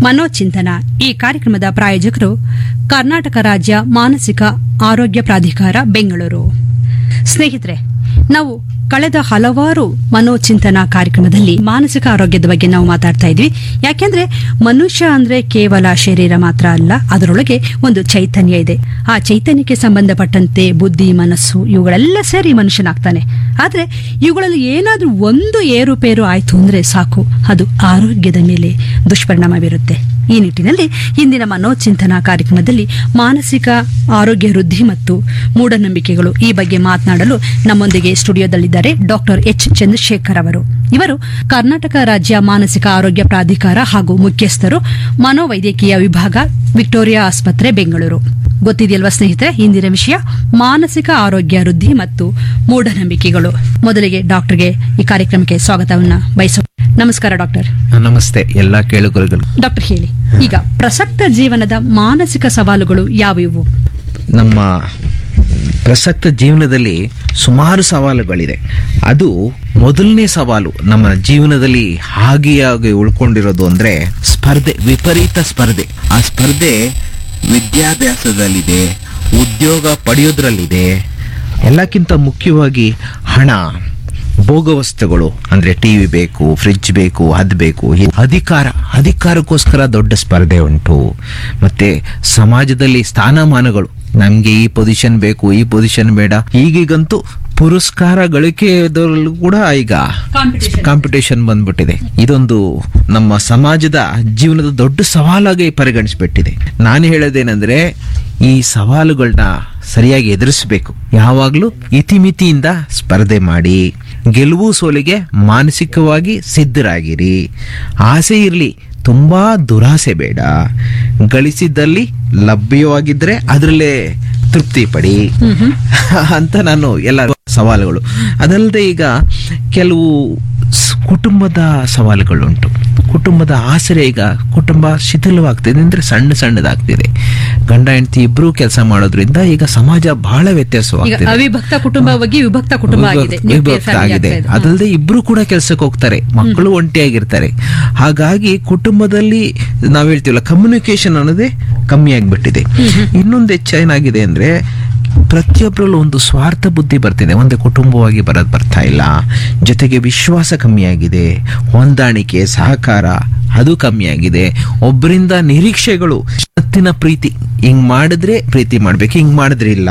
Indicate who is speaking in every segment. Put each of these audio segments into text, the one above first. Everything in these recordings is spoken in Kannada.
Speaker 1: ಮನೋಚಿಂತನ ಈ ಕಾರ್ಯಕ್ರಮದ ಪ್ರಾಯೋಜಕರು ಕರ್ನಾಟಕ ರಾಜ್ಯ ಮಾನಸಿಕ ಆರೋಗ್ಯ ಪ್ರಾಧಿಕಾರ ಬೆಂಗಳೂರು ಸ್ನೇಹಿತರೆ ನಾವು ಕಳೆದ ಹಲವಾರು ಮನೋಚಿಂತನ ಕಾರ್ಯಕ್ರಮದಲ್ಲಿ ಮಾನಸಿಕ ಆರೋಗ್ಯದ ಬಗ್ಗೆ ನಾವು ಮಾತಾಡ್ತಾ ಇದ್ವಿ ಯಾಕೆಂದ್ರೆ ಮನುಷ್ಯ ಅಂದ್ರೆ ಕೇವಲ ಶರೀರ ಮಾತ್ರ ಅಲ್ಲ ಅದರೊಳಗೆ ಒಂದು ಚೈತನ್ಯ ಇದೆ ಆ ಚೈತನ್ಯಕ್ಕೆ ಸಂಬಂಧಪಟ್ಟಂತೆ ಬುದ್ಧಿ ಮನಸ್ಸು ಇವುಗಳೆಲ್ಲ ಸೇರಿ ಮನುಷ್ಯನಾಗ್ತಾನೆ ಆದ್ರೆ ಇವುಗಳಲ್ಲಿ ಏನಾದ್ರೂ ಒಂದು ಏರುಪೇರು ಆಯ್ತು ಅಂದ್ರೆ ಸಾಕು ಅದು ಆರೋಗ್ಯದ ಮೇಲೆ ದುಷ್ಪರಿಣಾಮ ಬೀರುತ್ತೆ ಈ ನಿಟ್ಟಿನಲ್ಲಿ ಇಂದಿನ ಮನೋಚಿಂತನ ಕಾರ್ಯಕ್ರಮದಲ್ಲಿ ಮಾನಸಿಕ ಆರೋಗ್ಯ ವೃದ್ಧಿ ಮತ್ತು ಮೂಢನಂಬಿಕೆಗಳು ಈ ಬಗ್ಗೆ ಮಾತನಾಡಲು ನಮ್ಮೊಂದಿಗೆ ಸ್ಟುಡಿಯೋದಲ್ಲಿದ್ದಾರೆ ಡಾಕ್ಟರ್ ಎಚ್ ಚಂದ್ರಶೇಖರ್ ಅವರು ಇವರು ಕರ್ನಾಟಕ ರಾಜ್ಯ ಮಾನಸಿಕ ಆರೋಗ್ಯ ಪ್ರಾಧಿಕಾರ ಹಾಗೂ ಮುಖ್ಯಸ್ಥರು ಮನೋವೈದ್ಯಕೀಯ ವಿಭಾಗ ವಿಕ್ಟೋರಿಯಾ ಆಸ್ಪತ್ರೆ ಬೆಂಗಳೂರು ಗೊತ್ತಿದೆಯಲ್ವಾ ಸ್ನೇಹಿತರೆ ಇಂದಿನ ವಿಷಯ ಮಾನಸಿಕ ಆರೋಗ್ಯ ವೃದ್ಧಿ ಮತ್ತು ಮೂಢನಂಬಿಕೆಗಳು ಮೊದಲಿಗೆ ಡಾಕ್ಟರ್ಗೆ ಈ ಕಾರ್ಯಕ್ರಮಕ್ಕೆ ಸ್ವಾಗತವನ್ನ ಬಯಸೋ ನಮಸ್ಕಾರ ಡಾಕ್ಟರ್
Speaker 2: ನಮಸ್ತೆ ಎಲ್ಲ ಕೇಳುಗರುಗಳು
Speaker 1: ಡಾಕ್ಟರ್ ಹೇಳಿ ಈಗ ಪ್ರಸಕ್ತ ಜೀವನದ ಮಾನಸಿಕ ಸವಾಲುಗಳು ಯಾವುವು
Speaker 2: ನಮ್ಮ ಪ್ರಸಕ್ತ ಜೀವನದಲ್ಲಿ ಸುಮಾರು ಸವಾಲುಗಳಿದೆ ಅದು ಮೊದಲನೇ ಸವಾಲು ನಮ್ಮ ಜೀವನದಲ್ಲಿ ಹಾಗೆಯಾಗಿ ಉಳ್ಕೊಂಡಿರೋದು ಅಂದ್ರೆ ಸ್ಪರ್ಧೆ ವಿಪರೀತ ಸ್ಪರ್ಧೆ ಆ ಸ್ಪರ್ಧೆ ವಿದ್ಯಾಭ್ಯಾಸದಲ್ಲಿದೆ ಉದ್ಯೋಗ ಪಡೆಯೋದ್ರಲ್ಲಿದೆ ಎಲ್ಲಕ್ಕಿಂತ ಮುಖ್ಯವಾಗಿ ಹಣ ಭೋಗವಸ್ತುಗಳು ಅಂದ್ರೆ ಟಿವಿ ಬೇಕು ಫ್ರಿಡ್ಜ್ ಬೇಕು ಅದ್ ಬೇಕು ಈ ಅಧಿಕಾರ ಅಧಿಕಾರಕ್ಕೋಸ್ಕರ ದೊಡ್ಡ ಸ್ಪರ್ಧೆ ಉಂಟು ಮತ್ತೆ ಸಮಾಜದಲ್ಲಿ ಸ್ಥಾನಮಾನಗಳು ನಮ್ಗೆ ಈ ಪೊಸಿಷನ್ ಬೇಕು ಈ ಪೊಸಿಷನ್ ಬೇಡ ಈಗೀಗಂತೂ ಪುರಸ್ಕಾರ ಗಳಿಕೆದಲ್ಲೂ ಕೂಡ ಈಗ
Speaker 1: Competition.
Speaker 2: ಕಾಂಪಿಟೇಷನ್ ಬಂದ್ಬಿಟ್ಟಿದೆ ಇದೊಂದು ನಮ್ಮ ಸಮಾಜದ ಜೀವನದ ದೊಡ್ಡ ಸವಾಲಾಗಿ ಪರಿಗಣಿಸ್ಬಿಟ್ಟಿದೆ ನಾನು ಹೇಳೋದೇನೆಂದ್ರೆ ಈ ಸವಾಲುಗಳನ್ನ ಸರಿಯಾಗಿ ಎದುರಿಸಬೇಕು ಯಾವಾಗಲೂ ಇತಿಮಿತಿಯಿಂದ ಸ್ಪರ್ಧೆ ಮಾಡಿ ಗೆಲುವು ಸೋಲಿಗೆ ಮಾನಸಿಕವಾಗಿ ಸಿದ್ಧರಾಗಿರಿ ಆಸೆ ಇರಲಿ ತುಂಬಾ ದುರಾಸೆ ಬೇಡ ಗಳಿಸಿದ್ದಲ್ಲಿ ಲಭ್ಯವಾಗಿದ್ರೆ ಅದರಲ್ಲೇ ತೃಪ್ತಿ ಪಡಿ ಅಂತ ನಾನು ಎಲ್ಲ ಸವಾಲುಗಳು ಅದಲ್ಲದೆ ಈಗ ಕೆಲವು ಸ್- ಕುಟುಂಬದ ಸವಾಲುಗಳುಂಟು ಕುಟುಂಬದ ಆಸರೆ ಈಗ ಕುಟುಂಬ ಶಿಥಿಲವಾಗ್ತಿದೆ ಅಂದ್ರೆ ಸಣ್ಣ ಸಣ್ಣದಾಗ್ತಿದೆ ಗಂಡ ಹೆಂಡತಿ ಇಬ್ರು ಕೆಲಸ ಮಾಡೋದ್ರಿಂದ ಈಗ ಸಮಾಜ ಬಹಳ
Speaker 1: ಈಗ
Speaker 2: ವ್ಯತ್ಯಾಸವಾಗ್ತಿದೆ
Speaker 1: ಅವಿಭಕ್ತ ಕುಟುಂಬವಾಗಿ ವಿಭಕ್ತ ಕುಟುಂಬ ಆಗಿದೆ
Speaker 2: ವಿಭಕ್ತ-
Speaker 1: Nuclear
Speaker 2: ವಿಭಕ್ತ
Speaker 1: family
Speaker 2: ಆಗಿದೆ
Speaker 1: ಆಗ್ತಾ ಇದೆ.
Speaker 2: ಅದಲ್ಲದೆ ಇಬ್ರು ಕೂಡ ಕೆಲಸಕ್ಕೆ ಹೋಗ್ತಾರೆ ಮಕ್ಕಳು ಒಂಟಿಯಾಗಿರ್ತಾರೆ ಹಾಗಾಗಿ ಕುಟುಂಬದಲ್ಲಿ ನಾವ್ ಹೇಳ್ತೀವಲ್ಲ ಕಮ್ಯುನಿಕೇಶನ್ ಅನ್ನೋದೇ ಕಮ್ಮಿ ಆಗ್ಬಿಟ್ಟಿದೆ ಇನ್ನೊಂದು ಹೆಚ್ಚೇನಾಗಿದೆ ಅಂದ್ರೆ ಪ್ರತಿಯೊಬ್ಬರಲ್ಲೂ ಒಂದು ಸ್ವಾರ್ಥ ಬುದ್ಧಿ ಬರ್ತಿದೆ ಒಂದು ಕುಟುಂಬವಾಗಿ ಬರೋದು ಬರ್ತಾ ಇಲ್ಲ ಜೊತೆಗೆ ವಿಶ್ವಾಸ ಕಮ್ಮಿಯಾಗಿದೆ ಹೊಂದಾಣಿಕೆ ಸಹಕಾರ ಅದು ಕಮ್ಮಿಯಾಗಿದೆ ಒಬ್ಬರಿಂದ ನಿರೀಕ್ಷೆಗಳು ಸತ್ತಿನ ಪ್ರೀತಿ ಹಿಂಗ್ ಮಾಡಿದ್ರೆ ಪ್ರೀತಿ ಮಾಡ್ಬೇಕು ಹಿಂಗ್ ಮಾಡಿದ್ರೆ ಇಲ್ಲ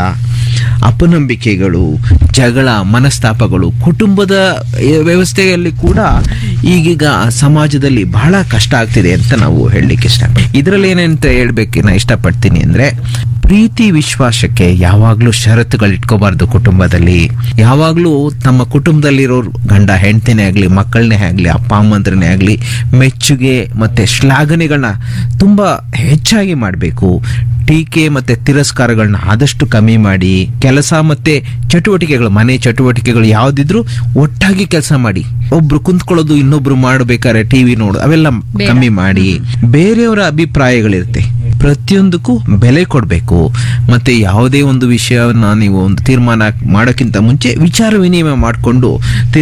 Speaker 2: ಅಪನಂಬಿಕೆಗಳು ಜಗಳ ಮನಸ್ತಾಪಗಳು ಕುಟುಂಬದ ಈ ವ್ಯವಸ್ಥೆಯಲ್ಲಿ ಕೂಡ ಈಗೀಗ ಸಮಾಜದಲ್ಲಿ ಬಹಳ ಕಷ್ಟ ಆಗ್ತಿದೆ ಅಂತ ನಾವು ಹೇಳಲಿಕ್ಕೆ ಇಷ್ಟ ಇದರಲ್ಲಿ ಏನಂತ ಹೇಳ್ಬೇಕು ನಾ ಇಷ್ಟಪಡ್ತೀನಿ ಅಂದ್ರೆ ಪ್ರೀತಿ ವಿಶ್ವಾಸಕ್ಕೆ ಯಾವಾಗ್ಲೂ ಷರತ್ತುಗಳು ಇಟ್ಕೋಬಾರ್ದು ಕುಟುಂಬದಲ್ಲಿ ಯಾವಾಗ್ಲೂ ತಮ್ಮ ಕುಟುಂಬದಲ್ಲಿರೋರು ಗಂಡ ಹೆಂಡತಿನೇ ಆಗ್ಲಿ ಮಕ್ಕಳನ್ನೇ ಆಗ್ಲಿ ಅಪ್ಪ ಅಮ್ಮಂದ್ರನ್ನೇ ಆಗ್ಲಿ ಮೆಚ್ಚುಗೆ ಮತ್ತೆ ಶ್ಲಾಘನೆಗಳನ್ನ ತುಂಬಾ ಹೆಚ್ಚಾಗಿ ಮಾಡಬೇಕು ಟೀಕೆ ಮತ್ತೆ ತಿರಸ್ಕಾರಗಳನ್ನ ಆದಷ್ಟು ಕಮ್ಮಿ ಮಾಡಿ ಕೆಲಸ ಮತ್ತೆ ಚಟುವಟಿಕೆಗಳು ಮನೆ ಚಟುವಟಿಕೆಗಳು ಯಾವ್ದಿದ್ರು ಒಟ್ಟಾಗಿ ಕೆಲಸ ಮಾಡಿ ಒಬ್ರು ಕುಂತ್ಕೊಳ್ಳೋದು ಇನ್ನೊಬ್ರು ಮಾಡ್ಬೇಕಾದ್ರೆ ಟಿವಿ ನೋಡು ಅವೆಲ್ಲ
Speaker 1: ಬೇಡ.
Speaker 2: ಕಮ್ಮಿ ಮಾಡಿ ಬೇರೆಯವರ ಅಭಿಪ್ರಾಯಗಳಿರುತ್ತೆ ಪ್ರತಿಯೊಂದಕ್ಕೂ ಬೆಲೆ ಕೊಡಬೇಕು ಮತ್ತೆ ಯಾವುದೇ ಒಂದು ವಿಷಯವನ್ನ ನೀವು ಒಂದು ತೀರ್ಮಾನ ಮಾಡೋಕ್ಕಿಂತ ಮುಂಚೆ ವಿಚಾರ ವಿನಿಮಯ ಮಾಡಿಕೊಂಡು